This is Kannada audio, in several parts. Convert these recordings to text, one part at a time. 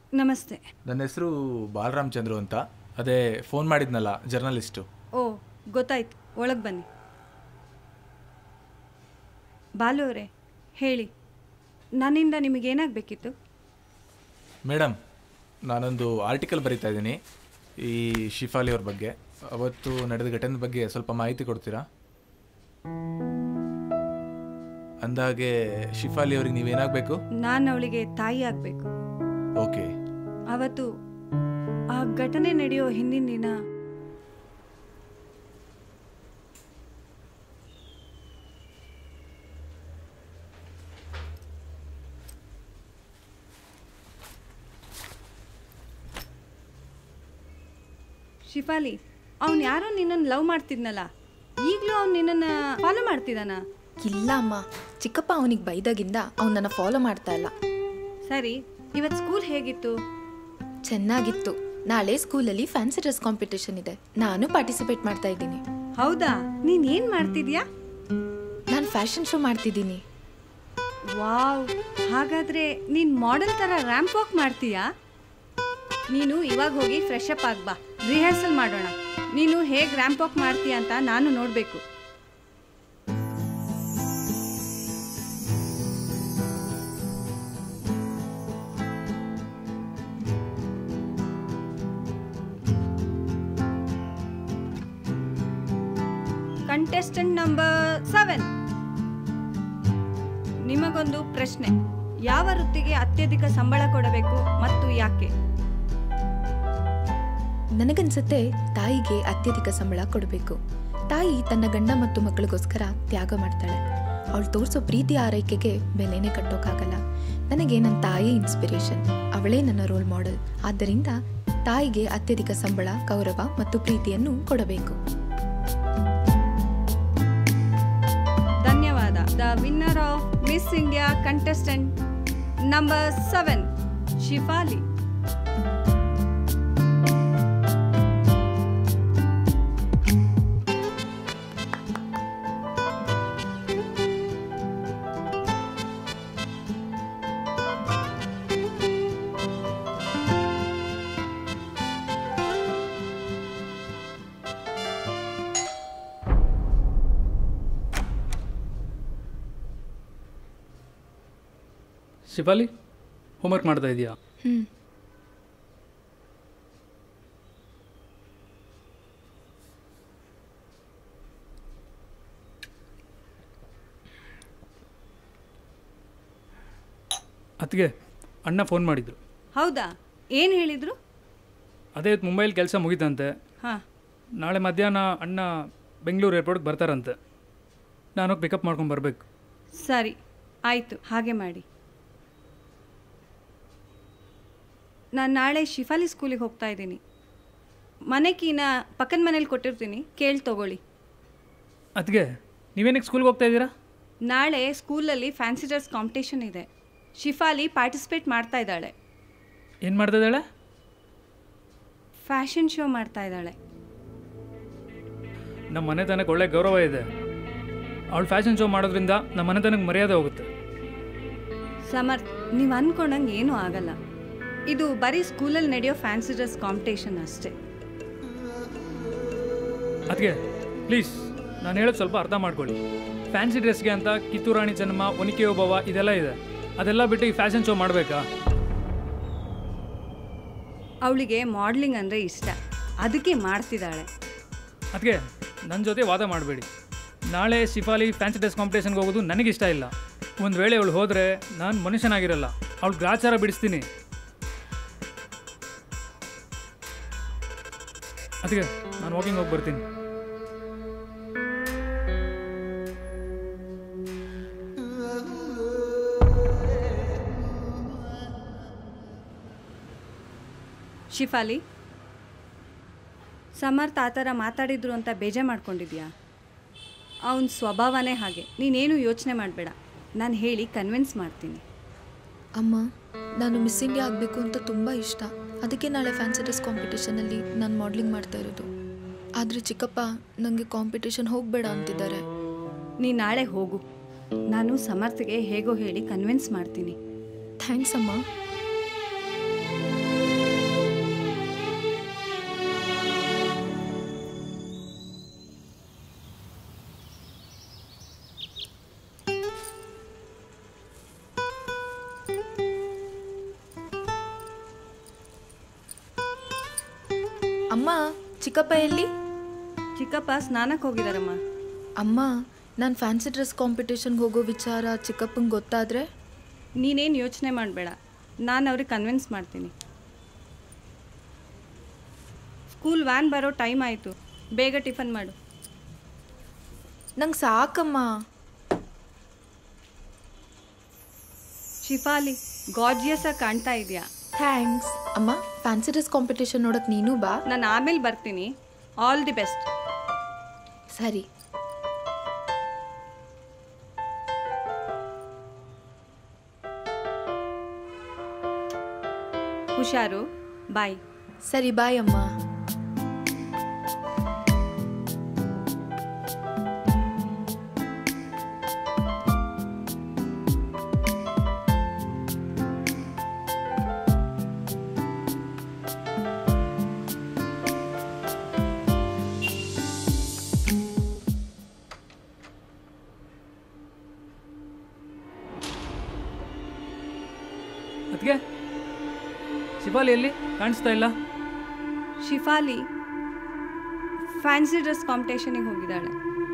ನಮಸ್ತೆ ನನ್ನ ಹೆಸರು ಬಾಲರಾಮ್ ಚಂದ್ರು ಅಂತ ಅದೇ ಫೋನ್ ಮಾಡಿದ್ನಲ್ಲ ಜರ್ನಲಿಸ್ಟು ಓ ಗೊತ್ತಾಯ್ತು ಒಳಗೆ ಬನ್ನಿ ಬಾಲು ಅವರೇ ಹೇಳಿ ನನ್ನಿಂದ ನಿಮಗೇನಾಗಬೇಕಿತ್ತು ಮೇಡಮ್ ನಾನೊಂದು ಆರ್ಟಿಕಲ್ ಬರಿತಾ ಇದ್ದೀನಿ ಈ ಶಿಫಾಲಿ ಅವ್ರ ಬಗ್ಗೆ ಅವತ್ತು ನಡೆದ ಘಟನೆ ಬಗ್ಗೆ ಸ್ವಲ್ಪ ಮಾಹಿತಿ ಕೊಡ್ತೀರಾ ಅಂದಾಗೆ ಶಿಫಾಲಿ ಅವ್ರಿಗೆ ನೀವೇನಾಗಬೇಕು ನಾನು ಅವಳಿಗೆ ತಾಯಿ ಆಗಬೇಕು ಓಕೆ ಅವತ್ತು ಆ ಘಟನೆ ನಡೆಯೋ ಹಿಂದಿನ ದಿನ ಶಿಫಾಲಿ ಅವನು ಯಾರೋ ನಿನ್ನನ್ನು ಲವ್ ಮಾಡ್ತಿದ್ನಲ್ಲ ಈಗಲೂ ಅವ್ನು ನಿನ್ನನ್ನು ಫಾಲೋ ಮಾಡ್ತಿದ್ದಾನ ಇಲ್ಲ ಅಮ್ಮ ಚಿಕ್ಕಪ್ಪ ಅವನಿಗೆ ಬೈದಾಗಿಂದ ಅವ್ನು ನನ್ನ ಫಾಲೋ ಮಾಡ್ತಾ ಇಲ್ಲ ಸರಿ ಇವತ್ತು ಸ್ಕೂಲ್ ಹೇಗಿತ್ತು ಚೆನ್ನಾಗಿತ್ತು ನಾಳೆ ಸ್ಕೂಲಲ್ಲಿ ಫ್ಯಾನ್ಸಿ ಡ್ರೆಸ್ ಕಾಂಪಿಟೇಷನ್ ಇದೆ ನಾನು ಪಾರ್ಟಿಸಿಪೇಟ್ ಮಾಡ್ತಾ ಇದ್ದೀನಿ ಹೌದಾ ನೀನ್ ಏನ್ ಮಾಡ್ತಿದ್ಯಾ ನಾನು ಫ್ಯಾಷನ್ ಶೋ ಮಾಡ್ತಿದ್ದೀನಿ ವಾವ್ ಹಾಗಾದ್ರೆ ನೀನ್ ಮಾಡೆಲ್ ತರ ರ್ಯಾಂಪ್ ವಾಕ್ ಮಾಡ್ತೀಯಾ ನೀನು ಇವಾಗ ಹೋಗಿ ಫ್ರೆಶ್ ಅಪ್ ಆಗ್ಬಾ ರಿಹರ್ಸಲ್ ಮಾಡೋಣ ನೀನು ಹೇಗೆ ರ್ಯಾಂಪ್ ವಾಕ್ ಮಾಡ್ತೀಯ ಅಂತ ನಾನು ನೋಡಬೇಕು ಕಂಟೆಸ್ಟೆಂಟ್ ನಂಬರ್ ಸೆವೆನ್ ನಿಮಗೊಂದು ಪ್ರಶ್ನೆ ಯಾವ ವೃತ್ತಿಗೆ ಅತ್ಯಧಿಕ ಸಂಬಳ ಕೊಡಬೇಕು ಮತ್ತು ಯಾಕೆ ನನಗನ್ಸುತ್ತೆ ತಾಯಿಗೆ ಅತ್ಯಧಿಕ ಸಂಬಳ ಕೊಡಬೇಕು ತಾಯಿ ತನ್ನ ಗಂಡ ಮತ್ತು ಮಕ್ಕಳಿಗೋಸ್ಕರ ತ್ಯಾಗ ಮಾಡ್ತಾಳೆ ಅವಳು ತೋರಿಸೋ ಪ್ರೀತಿ ಆರೈಕೆಗೆ ಬೆಲೆನೇ ಕಟ್ಟೋಕ್ಕಾಗಲ್ಲ ನನಗೆ ನನ್ನ ತಾಯಿ ಇನ್ಸ್ಪಿರೇಷನ್ ಅವಳೇ ನನ್ನ ರೋಲ್ ಮಾಡೆಲ್ ಆದ್ದರಿಂದ ತಾಯಿಗೆ ಅತ್ಯಧಿಕ ಸಂಬಳ ಗೌರವ ಮತ್ತು ಪ್ರೀತಿಯನ್ನು ಕೊಡಬೇಕು ಧನ್ಯವಾದ the winner of miss India contestant number seven Shifali Shifali homework ಮಾಡ್ತಾ ಇದೆಯಾ ಹ್ಮ್ ಅದಕ್ಕೆ ಅಣ್ಣ ಫೋನ್ ಮಾಡಿದ್ರು ಹೌದಾ ಏನು ಹೇಳಿದ್ರು ಅದೇ ಇವತ್ತು ಮುಂಬೈಲಿ ಕೆಲಸ ಮುಗೀತಂತೆ ಹಾಂ ನಾಳೆ ಮಧ್ಯಾಹ್ನ ಅಣ್ಣ ಬೆಂಗಳೂರು ಏರ್ಪೋರ್ಟ್ಗೆ ಬರ್ತಾರಂತೆ ನಾನು ಪಿಕಪ್ ಮಾಡ್ಕೊಂಡು ಬರಬೇಕು ಸರಿ ಆಯಿತು ಹಾಗೆ ಮಾಡಿ ನಾನು ನಾಳೆ ಶಿಫಾಲಿ ಸ್ಕೂಲಿಗೆ ಹೋಗ್ತಾ ಇದ್ದೀನಿ ಮನೆ ಕೀನ ಪಕ್ಕದ ಮನೇಲಿ ಕೊಟ್ಟಿರ್ತೀನಿ ಕೇಳಿ ತಗೊಳ್ಳಿ ಅದಕ್ಕೆ ನೀವೇನಕ್ಕೆ ಸ್ಕೂಲ್ಗೆ ಹೋಗ್ತಾ ಇದ್ದೀರಾ ನಾಳೆ ಸ್ಕೂಲಲ್ಲಿ ಫ್ಯಾನ್ಸಿ ಡ್ರೆಸ್ ಕಾಂಪಿಟೇಷನ್ ಇದೆ ಶಿಫಾಲಿ ಪಾರ್ಟಿಸಿಪೇಟ್ ಮಾಡ್ತಾ ಇದ್ದಾಳೆ ಏನು ಮಾಡ್ತಾ ಇದ್ದಾಳೆ ಫ್ಯಾಷನ್ ಶೋ ಮಾಡ್ತಾ ಇದ್ದಾಳೆ ನಮ್ಮ ಮನೆತನಕ್ಕೆ ಒಳ್ಳೆ ಗೌರವ ಇದೆ ಅವಳು ಫ್ಯಾಷನ್ ಶೋ ಮಾಡೋದ್ರಿಂದ ನಮ್ಮ ಮನೆತನಕ್ಕೆ ಮರ್ಯಾದೆ ಹೋಗುತ್ತೆ ಸಮರ್ಥ್ ನೀವು ಅಂದ್ಕೊಂಡಂಗೆ ಏನೂ ಆಗಲ್ಲ ಇದು ಬರೀ ಸ್ಕೂಲಲ್ಲಿ ನಡೆಯೋ ಫ್ಯಾನ್ಸಿ ಡ್ರೆಸ್ ಕಾಂಪಿಟೇಷನ್ ಅಷ್ಟೇ ಅದಕ್ಕೆ ಪ್ಲೀಸ್ ನಾನು ಹೇಳೋದು ಸ್ವಲ್ಪ ಅರ್ಥ ಮಾಡ್ಕೊಳ್ಳಿ ಫ್ಯಾನ್ಸಿ ಡ್ರೆಸ್ಗೆ ಅಂತ ಕಿತ್ತೂರಾಣಿ ಚೆನ್ನಮ್ಮ ಒನಿಕೆ ಓಬವ್ವ ಇದೆಲ್ಲ ಇದೆ ಅದೆಲ್ಲ ಬಿಟ್ಟು ಈ ಫ್ಯಾಷನ್ ಶೋ ಮಾಡಬೇಕಾ ಅವಳಿಗೆ ಮಾಡ್ಲಿಂಗ್ ಅಂದರೆ ಇಷ್ಟ ಅದಕ್ಕೆ ಮಾಡ್ತಿದ್ದಾಳೆ ಅದಕ್ಕೆ ನನ್ನ ಜೊತೆ ವಾದ ಮಾಡಬೇಡಿ ನಾಳೆ ಶಿಫಾಲಿ ಫ್ಯಾನ್ಸಿ ಡ್ರೆಸ್ ಕಾಂಪಿಟೇಷನ್ಗೆ ಹೋಗೋದು ನನಗಿಷ್ಟ ಇಲ್ಲ ಒಂದು ವೇಳೆ ಅವಳು ಹೋದರೆ ನಾನು ಮನುಷ್ಯನಾಗಿರಲ್ಲ ಅವಳು ಗ್ರಾಚಾರ ಬಿಡಿಸ್ತೀನಿ ಅದಕ್ಕೆ ನಾನು ವಾಕಿಂಗ್ ಹೋಗಿ ಬರ್ತೀನಿ ಶಿಫಾಲಿ ಸಮರ್ಥ್ ಆ ಥರ ಮಾತಾಡಿದ್ರು ಅಂತ ಬೇಜಾರು ಮಾಡ್ಕೊಂಡಿದ್ಯಾ ಅವನ ಸ್ವಭಾವನೇ ಹಾಗೆ ನೀನೇನು ಯೋಚನೆ ಮಾಡಬೇಡ ನಾನು ಹೇಳಿ ಕನ್ವಿನ್ಸ್ ಮಾಡ್ತೀನಿ ಅಮ್ಮ ನಾನು ಮಿಸ್ ಇಂಡಿಯಾ ಆಗಬೇಕು ಅಂತ ತುಂಬ ಇಷ್ಟ ಅದಕ್ಕೆ ನಾಳೆ ಫ್ಯಾನ್ಸಿ ಡ್ರೆಸ್ ಕಾಂಪಿಟೇಷನಲ್ಲಿ ನಾನು ಮಾಡ್ಲಿಂಗ್ ಮಾಡ್ತಾ ಇರೋದು ಆದರೆ ಚಿಕ್ಕಪ್ಪ ನನಗೆ ಕಾಂಪಿಟೇಷನ್ ಹೋಗಬೇಡ ಅಂತಿದ್ದಾರೆ ನೀ ನಾಳೆ ಹೋಗು ನಾನು ಸಮರ್ಥ್ಗೆ ಹೇಗೋ ಹೇಳಿ ಕನ್ವಿನ್ಸ್ ಮಾಡ್ತೀನಿ ಥ್ಯಾಂಕ್ಸ್ ಅಮ್ಮ ಅಮ್ಮ ಚಿಕ್ಕಪ್ಪ ಎಲ್ಲಿ ಚಿಕ್ಕಪ್ಪ ಸ್ನಾನಕ್ಕೆ ಹೋಗಿದಾರಮ್ಮ ಅಮ್ಮ ನಾನು ಫ್ಯಾನ್ಸಿ ಡ್ರೆಸ್ ಕಾಂಪಿಟೇಷನ್ಗೆ ಹೋಗೋ ವಿಚಾರ ಚಿಕ್ಕಪ್ಪಂಗೆ ಗೊತ್ತಾದರೆ ನೀನೇನು ಯೋಚನೆ ಮಾಡಬೇಡ ನಾನು ಅವ್ರಿಗೆ ಕನ್ವಿನ್ಸ್ ಮಾಡ್ತೀನಿ ಸ್ಕೂಲ್ ವ್ಯಾನ್ ಬರೋ ಟೈಮ್ ಆಯಿತು ಬೇಗ ಟಿಫನ್ ಮಾಡು ನಂಗೆ ಸಾಕಮ್ಮ ಶಿಫಾಲಿ ಗಾರ್ಜಿಯಸ್ ಆಗಿ ಕಾಣ್ತಾ ಇದೆಯಾ ಥ್ಯಾಂಕ್ಸ್ ಅಮ್ಮ ಫ್ಯಾನ್ಸಿ ಡ್ರೆಸ್ ಕಾಂಪಿಟೇಷನ್ ನೋಡೋಕೆ ನೀನು ಬಾ ನಾನು ಆಮೇಲೆ ಬರ್ತೀನಿ ಆಲ್ ದಿ ಬೆಸ್ಟ್ ಸರಿ ಹುಷಾರು ಬಾಯ್ ಸರಿ ಬಾಯ್ ಅಮ್ಮ ಅದಕ್ಕೆ ಶಿಫಾಲಿ ಎಲ್ಲಿ ಕಾಣಿಸ್ತಾ ಇಲ್ಲ ಶಿಫಾಲಿ ಫ್ಯಾನ್ಸಿ ಡ್ರೆಸ್ ಕಾಂಪಿಟೇಷನಿಗೆ ಹೋಗಿದ್ದಾಳೆ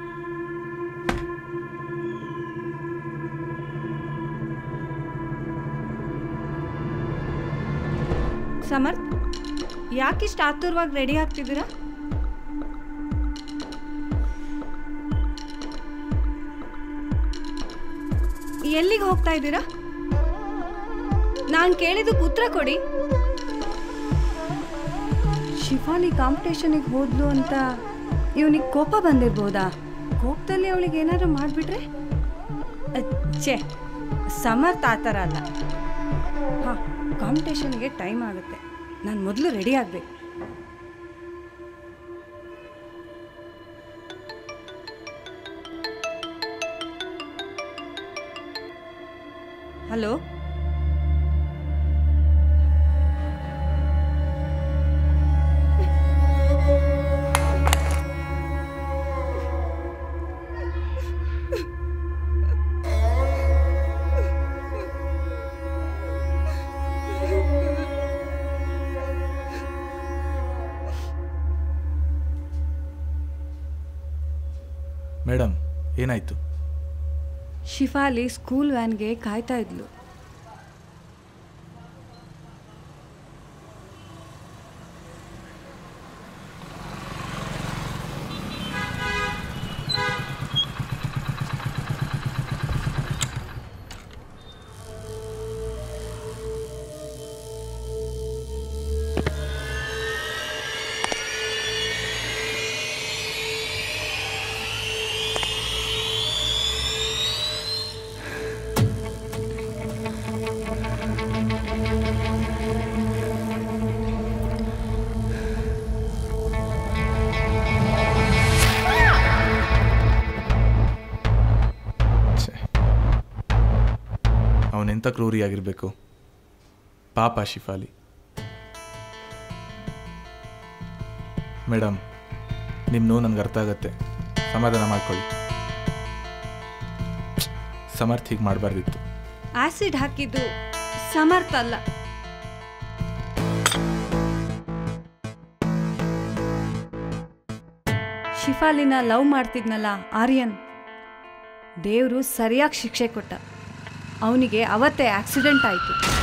ಸಮರ್ಥ್ ಯಾಕಿಷ್ಟು ಆತುರವಾಗಿ ರೆಡಿ ಆಗ್ತಿದ್ದೀರಾ ಎಲ್ಲಿಗೆ ಹೋಗ್ತಾ ಇದ್ದೀರಾ ನಾನು ಕೇಳಿದ್ದಕ್ಕೆ ಉತ್ತರ ಕೊಡಿ ಶಿಫಾಲಿ ಕಾಂಪಿಟೇಷನಿಗೆ ಹೋದ್ಲು ಅಂತ ಇವನಿಗೆ ಕೋಪ ಬಂದಿರ್ಬೋದಾ ಕೋಪದಲ್ಲಿ ಅವಳಿಗೆ ಏನಾದ್ರು ಮಾಡಿಬಿಟ್ರೆ ಛೇ ಸಮರ್ಥ ಆ ಥರ ಅಲ್ಲ ಹಾಂ ಕಾಂಪಿಟೇಷನ್ಗೆ ಟೈಮ್ ಆಗುತ್ತೆ ನಾನು ಮೊದಲು ರೆಡಿ ಆಗಬೇಕು ಹಲೋ ಮೇಡಮ್ ಏನಾಯಿತು ಶಿಫಾಲಿ ಸ್ಕೂಲ್ ವ್ಯಾನ್ಗೆ ಕಾಯ್ತಾ ಇದ್ಲು ಛೆ ಅವನೆಂಥ ಕ್ರೂರಿಯಾಗಿರಬೇಕು ಪಾಪ ಶಿಫಾಲಿ ಮೇಡಮ್ ನಿಮ್ಮ ನೋವು ನನಗೆ ಅರ್ಥ ಆಗತ್ತೆ ಸಮಾಧಾನ ಮಾಡ್ಕೊಳ್ಳಿ ಸಮರ್ಥ ಹೀಗೆ ಮಾಡಬಾರ್ದಿತ್ತು ಆಸಿಡ್ ಹಾಕಿದ್ದು ಸಮರ್ಥ ಅಲ್ಲ ಶಿಫಾಲಿನ ಲವ್ ಮಾಡ್ತಿದ್ನಲ್ಲ ಆರ್ಯನ್ ದೇವರು ಸರಿಯಾಗಿ ಶಿಕ್ಷೆ ಕೊಟ್ಟ ಅವನಿಗೆ ಅವತ್ತೇ ಆಕ್ಸಿಡೆಂಟ್ ಆಯಿತು